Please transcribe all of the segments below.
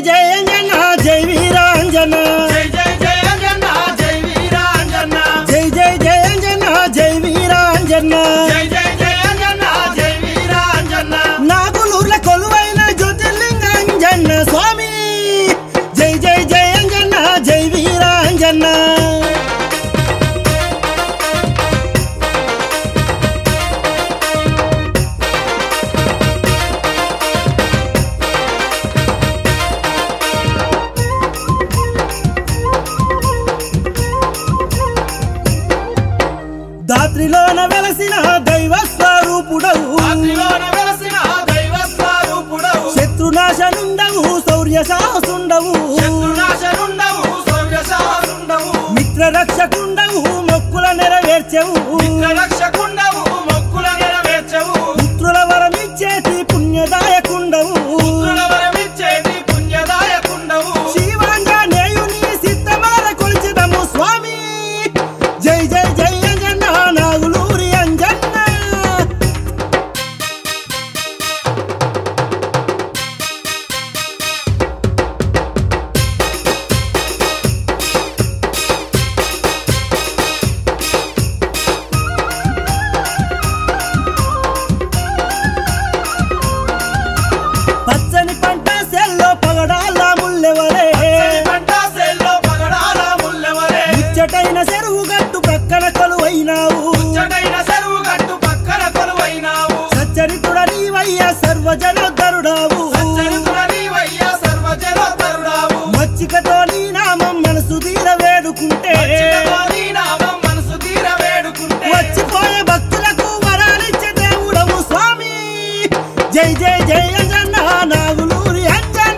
జయ అంజన జై వీరాంజన జై జై జై అంజన్న జై వీరాంజన్న జై జై జయ అంజన జై వీరాంజన జై జై జై అంజన్న జై వీరాంజన్న నాగులూర్ల కొలువైన జ్యోతిర్లింగంజన్న స్వామి జై జై జయ అంజన జై వీరాంజన దాత్రిలోన వెలసిన దైవ స్వరూపుడవు రాత్రిలోన వెలసిన దైవ స్వరూపుడవు శత్రునాశనుండవు శౌర్య సాహసుండవు శత్రునాశనుండవు శౌర్యశాలుండవు మిత్ర రక్షకుండవు మొక్కుల నెరవేర్చెవు రక్షకుండవు మొక్కుల నెరవేర్చవు పుత్రుల వరమిచ్చేటి పుణ్యదాయకుండవు పుత్రుల వరమిచ్చేటి పుణ్యదాయకుండవు శివాంజనేయుని సిద్ధమాల కొలిచిదము స్వామి జై జై జై అంజన్న నాగులూరి అంజన్న పచ్చని పంట సెల్లో పగడాల ముల్లెవరే పంట సేల్లో పగడాల ముల్లెవరే ముచ్చటైన చెరువు గట్టు ప్రక్కన కొలువైనావు ముచ్చటైన చెరువు గట్టు పక్కన కొలువైనావు సచ్చరితుడ నీవయ్య సర్వజనోద్ధరుడావు సచ్చరితుడ నీవయ్య సర్వజనోద్ధరుడావు. మచ్చికతో నీ నామం మనసు తీర వేడుకుంటే మచ్చికతో నీ నామం మనసు తీర వేడుకుంటే వచ్చిపోయే భక్తులకు వరాలిచ్చే దేవుడవు స్వామి జై జై జై అంజన్న నాగులూరి అంజన్న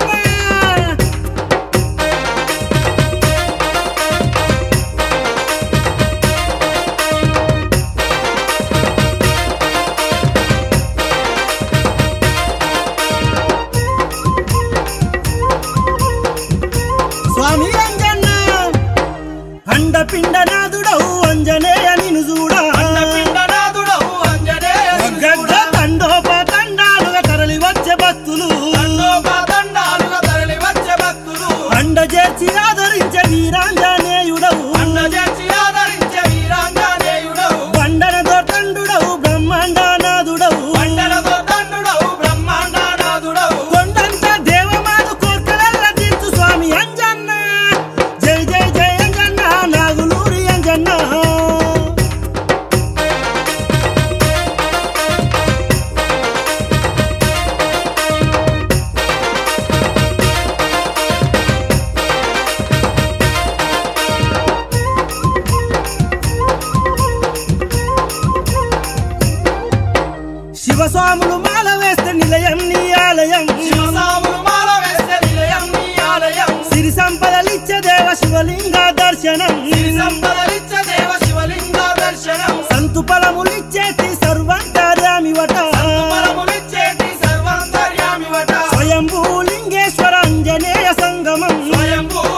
స్వామి అంజన్న అండపిండ నాదుడవు అంజనేయ నిను చూడా అండపిండనాథుడవు ఆంజనేయ గడ్డ తండోప తండాలుగా తరలి వచ్చే భక్తులు దండోపదండాలుగా తరలి వచ్చే భక్తులు అండ చేర్చి ఆదరించే వీరాంజనేయుడవు అండ చేర్చి ఆదరించే వీరాంజనేయుడవు బండనతో తండుడవు బ్రహ్మాండనాథుడవు మండలతో దండుడవు బ్రహ్మాండనాథుడవు కొండంత దేవమాను కోర్కలల్ల తీర్చు స్వామి అంజన్న జై జై జై అంజన్న నాగులూరి అంజన్న శివస్వాములు మాల వేస్తే నిలయం నీ ఆలయం శివసాములు మాల వేస్తే నిలయం నీ ఆలయం సిరి సంపదలిచ్చే దేవ శివలింగ దర్శనం శ్రీ సంపదలిచ్చ దేవ శివలింగ దర్శనం సంతు ఫలములిచ్చేటి సర్వంతర్యామివట పరములిచ్చేటి సర్వంతర్యామివట స్వయంభూ లింగేశ్వర అంజనేయ సంగమం స్వయంభూ